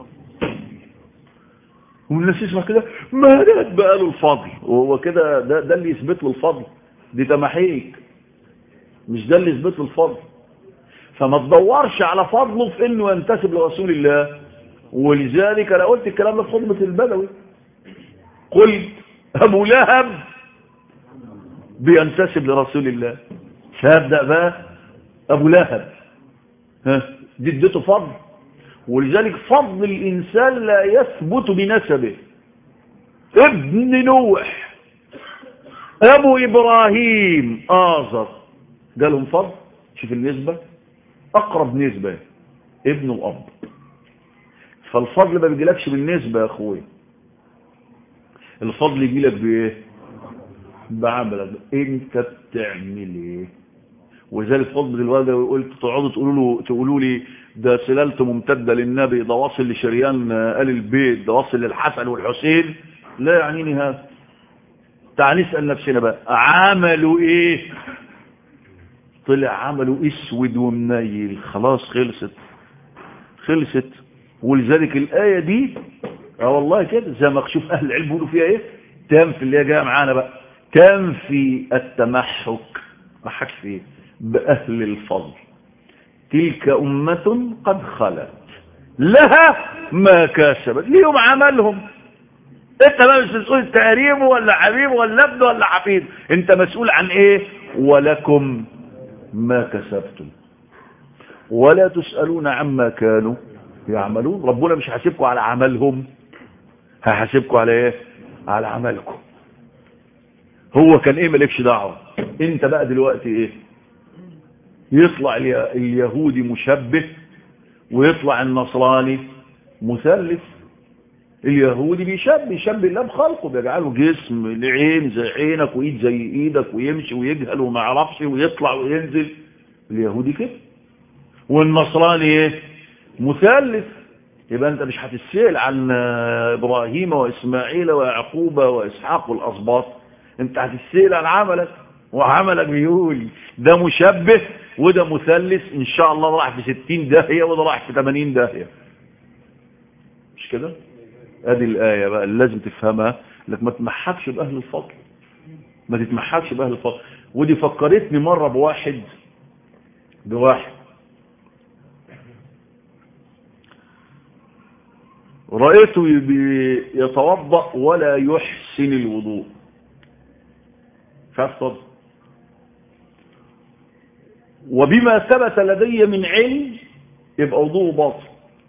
والناس يسمع كده ما ده بقى له الفضل وهو كده ده, ده اللي يثبت له الفضل دي تماحيك مش ده اللي يثبت له الفضل فما تدورش على فضله في انه ينتسب لرسول الله ولذلك انا قلت الكلام ده في خطبه البدوي قلت ابو لهب بينتسب لرسول الله فابدا بقى ابو لهب ها دي اديته فضل ولذلك فضل الانسان لا يثبت بنسبه ابن نوح ابو ابراهيم آزر جالهم فضل شوف النسبة اقرب نسبة ابن الاب فالفضل ما بيجيلكش بالنسبة يا اخوي الفضل يجيلك بايه بعملك انت بتعمل ايه وذلك فضل الوالده وقلت تقعدوا تقولوا له تقولوا لي ده سلالته ممتده للنبي ده واصل لشريان ال البيت ده واصل للحسن والحسين لا يعنيني هذا تعال نسال نفسنا بقى عملوا ايه طلع عملوا اسود ومنيل خلاص خلصت خلصت ولذلك الايه دي اه والله كده زي ما شوف اهل العلم بيقولوا فيها ايه تنفي اللي هي جايه معانا بقى تنفي التمحك محك فيه بأهل الفضل تلك أمة قد خلت لها ما كسبت ليهم عملهم انت بقى مش مسؤول تقريبه ولا حبيبه ولا ابنه ولا حفيد انت مسؤول عن ايه ولكم ما كسبتم ولا تسألون عما كانوا يعملون ربنا مش هيحاسبكم على عملهم هيحاسبكم على ايه على عملكم هو كان ايه مالكش دعوه انت بقى دلوقتي ايه يطلع اليهودي مشبه ويطلع النصراني مثلث اليهودي بيشبه يشبه الله بخلقه بيجعله جسم لعين زي عينك وايد زي ايدك ويمشي ويجهل وما يعرفش ويطلع وينزل اليهودي كده والنصراني ايه مثلث يبقى انت مش هتسأل عن ابراهيم واسماعيل ويعقوب واسحاق والاسباط انت هتسأل عن عملك وعملك بيقول ده مشبه وده مثلث ان شاء الله راح في 60 داهيه وده راح في 80 داهيه مش كده ادي الايه بقى اللي لازم تفهمها انك ما تتمحكش باهل الفضل ما تتمحكش باهل الفضل ودي فكرتني مره بواحد بواحد رأيته يتوضأ ولا يحسن الوضوء فافضل وبما ثبت لدي من علم يبقى وضوءه باطل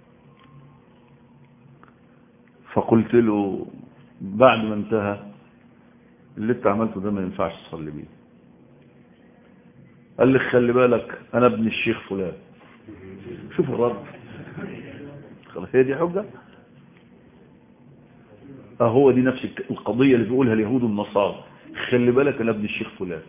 فقلت له بعد ما انتهى اللي انت عملته ده ما ينفعش تصلي بيه قال لي خلي بالك انا ابن الشيخ فلان شوف الرد خلاص هي دي حجه اهو دي نفس القضيه اللي بيقولها اليهود والنصارى خلي بالك انا ابن الشيخ فلان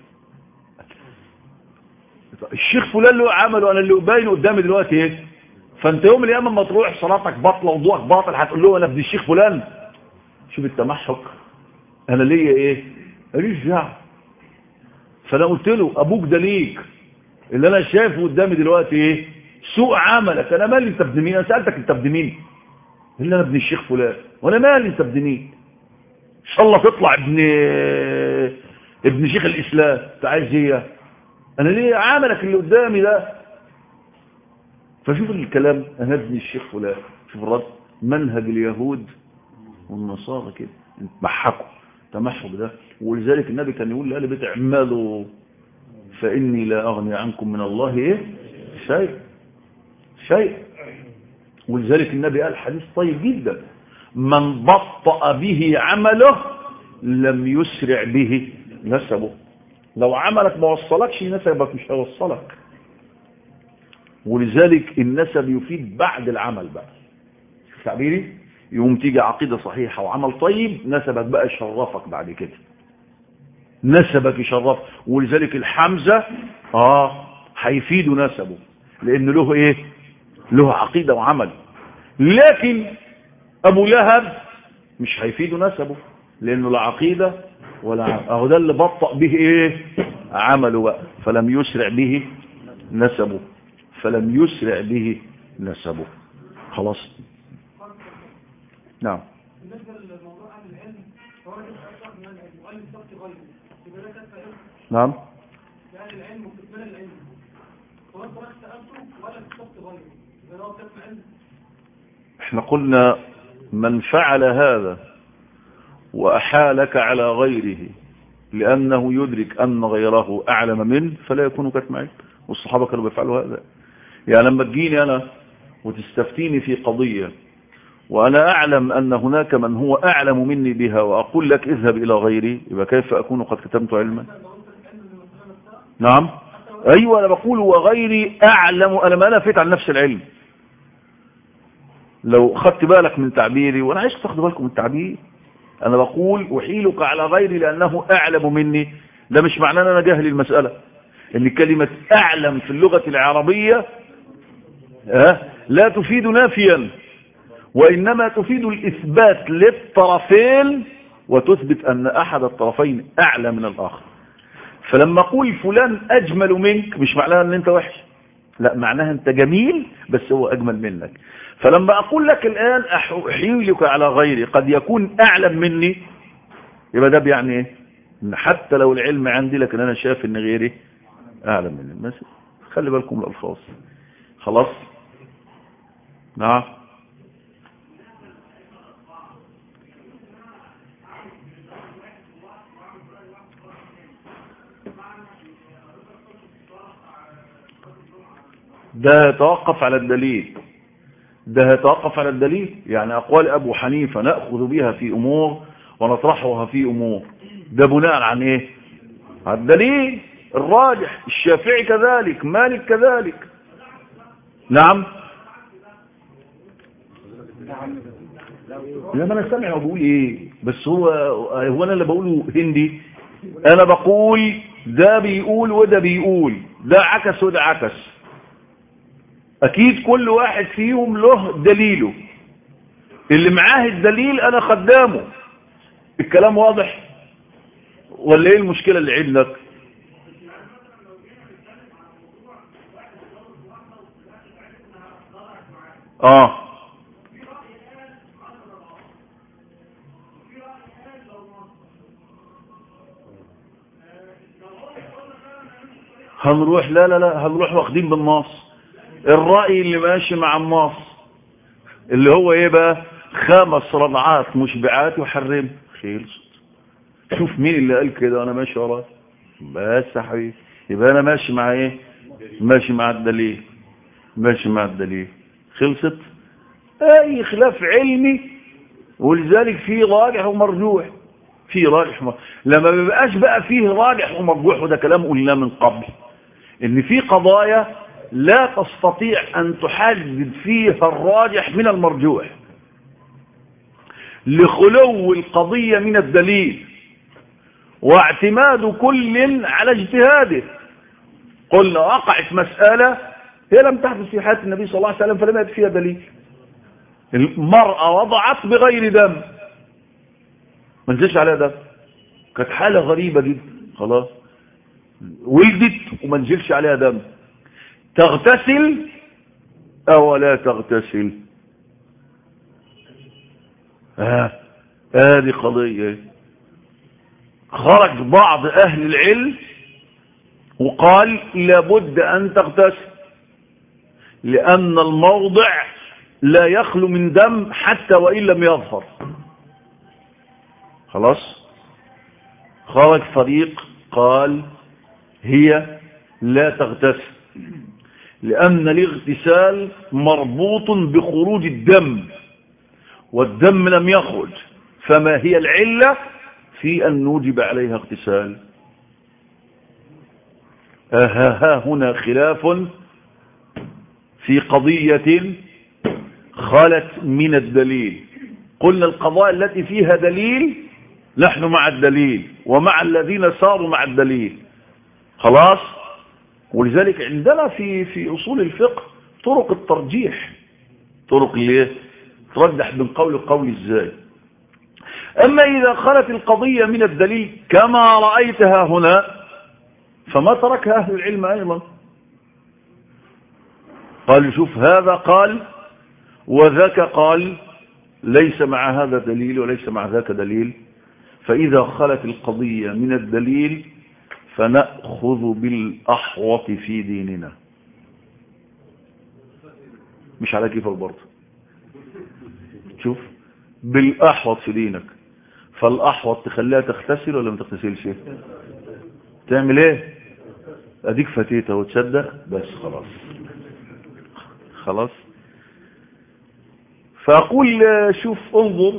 الشيخ فلان له عمله انا اللي باين قدامي دلوقتي ايه فانت يوم القيامه لما تروح صلاتك باطله وضوءك باطل هتقول له انا ابن الشيخ فلان شوف التمحك انا ليا ايه ماليش دعوه فانا قلت له ابوك ده ليك اللي انا شايفه قدامي دلوقتي ايه سوء عملك انا مالي انت ابن مين انا سالتك انت ابن مين الا انا ابن الشيخ فلان وانا مالي انت ابن مين ان شاء الله تطلع ابن ابن شيخ الاسلام انت عايز ايه انا ليه عملك اللي قدامي ده فشوف الكلام انا ابن الشيخ فلان شوف الرد منهج اليهود والنصارى كده تمحكوا تمحك ده ولذلك النبي كان يقول لأهل بيت اعملوا فإني لا أغني عنكم من الله إيه شيء شيء ولذلك النبي قال حديث طيب جدا من بطأ به عمله لم يسرع به نسبه لو عملك ما وصلكش نسبك مش هيوصلك ولذلك النسب يفيد بعد العمل بقى تعبيري يوم تيجي عقيدة صحيحة وعمل طيب نسبك بقى يشرفك بعد كده نسبك يشرف ولذلك الحمزة اه هيفيد نسبه لان له ايه له عقيدة وعمل لكن ابو لهب مش هيفيد نسبه لانه لا عقيدة ولا عمل. اهو ده اللي بطأ به ايه عمله بقى فلم يسرع به نسبه فلم يسرع به نسبه خلاص نعم بالنسبه لموضوع اهل العلم فهو يشرح من المؤلف ضبط غيره يبقى ده كتب علم نعم لاهل العلم وكتمان العلم هو انت راح سالته ولا ضبط غيره يبقى ده هو كتب علم احنا قلنا من فعل هذا وأحالك على غيره لأنه يدرك أن غيره أعلم منه فلا يكون كتم علم والصحابة كانوا بيفعلوا هذا يعني لما تجيني أنا وتستفتيني في قضية وأنا أعلم أن هناك من هو أعلم مني بها وأقول لك اذهب إلى غيري يبقى كيف أكون قد كتمت علما نعم أيوة أنا بقول وغيري أعلم أنا ما نفيت عن نفس العلم لو خدت بالك من تعبيري وأنا عايز تاخد بالكم من تعبيري أنا بقول أحيلك على غيري لأنه أعلم مني ده مش معناه أن أنا جاهل المسألة إن كلمة أعلم في اللغة العربية أه لا تفيد نافيا وإنما تفيد الإثبات للطرفين وتثبت أن أحد الطرفين أعلى من الآخر فلما أقول فلان أجمل منك مش معناها أن أنت وحش لا معناها أنت جميل بس هو أجمل منك فلما أقول لك الآن أحيلك على غيري قد يكون أعلم مني يبقى ده بيعني إيه إن حتى لو العلم عندي لكن أنا شايف أن غيري أعلم مني بس خلي بالكم الألفاظ خلاص نعم ده يتوقف على الدليل ده يتوقف على الدليل يعني أقوال أبو حنيفة نأخذ بها في أمور ونطرحها في أمور ده بناء عن إيه على الدليل الراجح الشافعي كذلك مالك كذلك نعم لا ما انا سامع هو بيقول ايه بس هو هو انا اللي بقوله هندي انا بقول ده بيقول وده بيقول ده عكس وده عكس اكيد كل واحد فيهم له دليله اللي معاه الدليل انا خدامه الكلام واضح ولا ايه المشكلة اللي عندك اه هنروح لا لا لا هنروح واخدين بالنص الرأي اللي ماشي مع النص اللي هو ايه بقى خمس رضعات مشبعات يحرم خلصت شوف مين اللي قال كده انا ماشي وراه بس يا حبيبي يبقى انا ماشي مع ايه ماشي مع الدليل ماشي مع الدليل خلصت اي خلاف علمي ولذلك في راجح ومرجوح في راجح ومرجوح. لما بيبقاش بقى فيه راجح ومرجوح وده كلام قلناه من قبل ان في قضايا لا تستطيع ان تحدد فيها الراجح من المرجوح لخلو القضية من الدليل واعتماد كل على اجتهاده قلنا وقعت مسألة هي لم تحدث في حياة النبي صلى الله عليه وسلم فلم يأتي فيها دليل المرأة وضعت بغير دم ما نزلش عليها دم كانت حالة غريبة جدا خلاص ولدت وما نزلش عليها دم تغتسل او لا تغتسل ها هذه قضية خرج بعض اهل العلم وقال لابد ان تغتسل لان الموضع لا يخلو من دم حتى وان لم يظهر خلاص خرج فريق قال هي لا تغتسل لأن الاغتسال مربوط بخروج الدم والدم لم يخرج فما هي العلة في أن نوجب عليها اغتسال ها هنا خلاف في قضية خلت من الدليل قلنا القضاء التي فيها دليل نحن مع الدليل ومع الذين صاروا مع الدليل خلاص ولذلك عندنا في في اصول الفقه طرق الترجيح طرق اللي ترجح بين قول وقول ازاي اما اذا خلت القضية من الدليل كما رأيتها هنا فما تركها اهل العلم ايضا قال شوف هذا قال وذاك قال ليس مع هذا دليل وليس مع ذاك دليل فإذا خلت القضية من الدليل فنأخذ بالأحوط في ديننا مش على كيف برضه شوف بالأحوط في دينك فالأحوط تخليها تغتسل ولا ما تغتسلش تعمل ايه اديك فتيتة وتصدق بس خلاص خلاص فأقول شوف انظر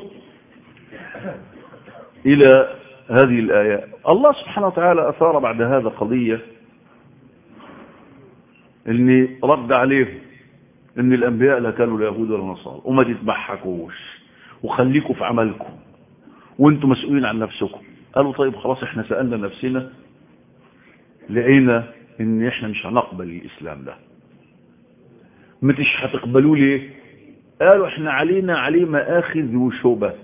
إلى هذه الآية الله سبحانه وتعالى أثار بعد هذا قضية أني رد عليهم أن الأنبياء لا كانوا لا يهود ولا نصارى وما تتبحكوش وخليكم في عملكم وانتم مسؤولين عن نفسكم قالوا طيب خلاص احنا سألنا نفسنا لقينا ان احنا مش هنقبل الاسلام ده مش هتقبلوه ليه قالوا احنا علينا عليه مآخذ وشبه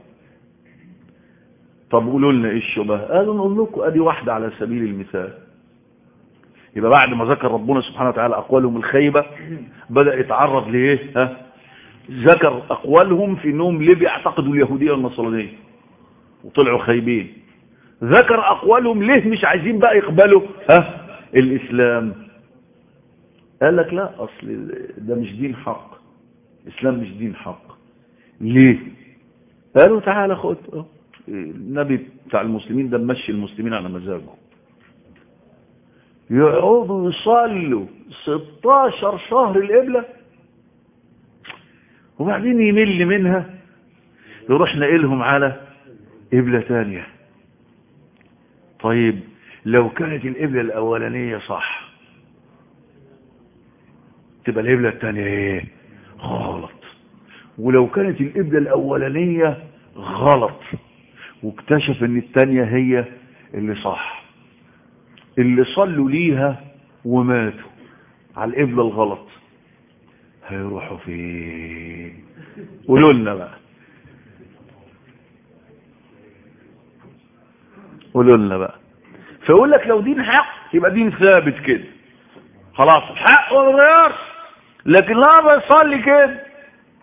طب قولوا لنا ايه الشبه قالوا نقول لكم ادي واحدة على سبيل المثال يبقى بعد ما ذكر ربنا سبحانه وتعالى اقوالهم الخيبة بدأ يتعرض لايه ها ذكر اقوالهم في انهم ليه بيعتقدوا اليهودية والنصرانية وطلعوا خايبين ذكر اقوالهم ليه مش عايزين بقى يقبلوا ها الاسلام قال لك لا اصل ده مش دين حق الاسلام مش دين حق ليه قالوا تعالى خد النبي بتاع المسلمين ده ممشي المسلمين على مزاجه يقعدوا يصلوا 16 شهر القبلة وبعدين يمل منها يروح نقلهم على قبلة تانية طيب لو كانت القبلة الأولانية صح تبقى القبلة التانية ايه غلط ولو كانت القبلة الأولانية غلط واكتشف ان التانية هي اللي صح اللي صلوا ليها وماتوا على القبلة الغلط هيروحوا فين قولوا لنا بقى قولوا لنا بقى فيقول لك لو دين حق يبقى دين ثابت كده خلاص حق وغير لكن لا بيصلي كده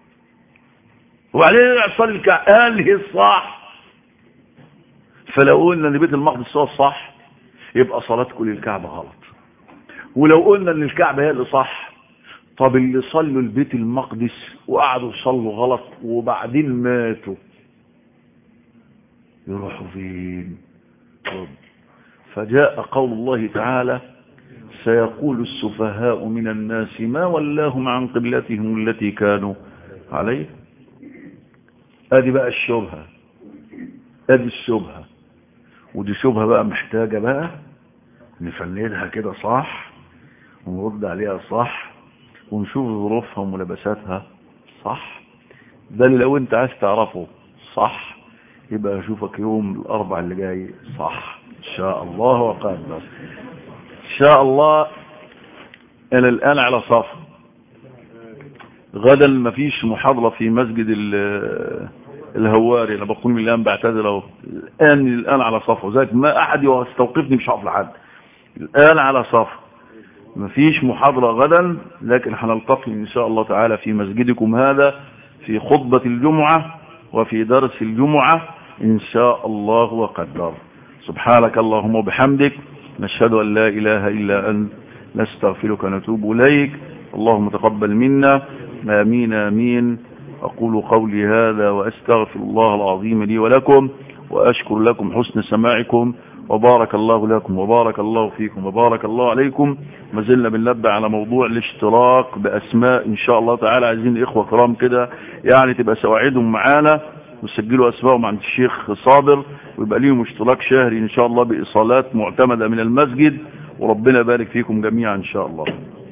وبعدين يصلي الكعبة قال الصح فلو قلنا ان بيت المقدس هو الصح يبقى صلاتكم للكعبة غلط ولو قلنا ان الكعبة هي اللي صح طب اللي صلوا البيت المقدس وقعدوا يصلوا غلط وبعدين ماتوا يروحوا فين طب فجاء قول الله تعالى سيقول السفهاء من الناس ما ولاهم عن قبلتهم التي كانوا عليه ادي بقى الشبهة ادي الشبهة ودي شبهة بقى محتاجة بقى نفندها كده صح ونرد عليها صح ونشوف ظروفها وملابساتها صح ده اللي لو انت عايز تعرفه صح يبقى اشوفك يوم الاربع اللي جاي صح ان شاء الله وقدر ان شاء الله انا الان على صف غدا مفيش محاضرة في مسجد الهواري انا بقول من الان بعتذر اهو الان الان على صف وذلك ما احد يستوقفني مش هقف لحد الان على صف مفيش محاضرة غدا لكن هنلتقي ان شاء الله تعالى في مسجدكم هذا في خطبة الجمعة وفي درس الجمعة ان شاء الله وقدر سبحانك اللهم وبحمدك نشهد ان لا اله الا انت نستغفرك ونتوب اليك اللهم تقبل منا امين امين اقول قولي هذا واستغفر الله العظيم لي ولكم واشكر لكم حسن سماعكم وبارك الله لكم وبارك الله فيكم وبارك الله عليكم ما زلنا بننبه على موضوع الاشتراك باسماء ان شاء الله تعالى عايزين اخوه كرام كده يعني تبقى سواعدهم معانا وسجلوا اسمائهم عند الشيخ صابر ويبقى ليهم اشتراك شهري ان شاء الله بايصالات معتمده من المسجد وربنا يبارك فيكم جميعا ان شاء الله